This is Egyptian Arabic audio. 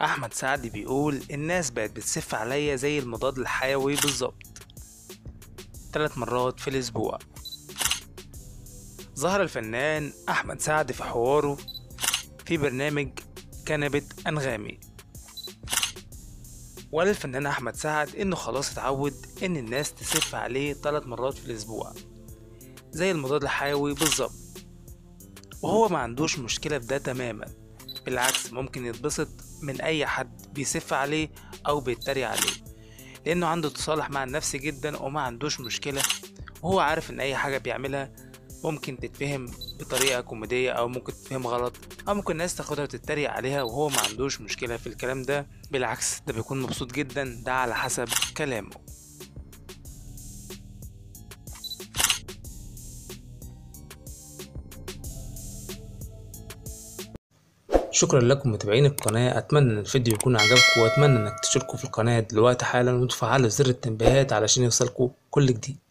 أحمد سعد بيقول الناس بقت بتسف عليا زي المضاد الحيوي بالظبط تلات مرات في الأسبوع ظهر الفنان أحمد سعد في حواره في برنامج كنبة أنغامي وقال الفنان أحمد سعد إنه خلاص اتعود إن الناس تسف عليه تلات مرات في الأسبوع زي المضاد الحيوي بالظبط وهو ما عندوش مشكلة في ده تماما بالعكس ممكن يتبسط من أي حد بيسف عليه أو بيتريق عليه لأنه عنده تصالح مع النفس جدا وما عندوش مشكلة وهو عارف إن أي حاجة بيعملها ممكن تتفهم بطريقة كوميدية أو ممكن تتفهم غلط أو ممكن الناس تاخدها وتتريق عليها وهو ما عندوش مشكلة في الكلام ده بالعكس ده بيكون مبسوط جدا ده على حسب كلامه شكرا لكم متابعين القناة أتمنى إن الفيديو يكون عجبكم وأتمنى إنك تشتركوا في القناة دلوقتي حالا وتفعلوا زر التنبيهات علشان يوصلكوا كل جديد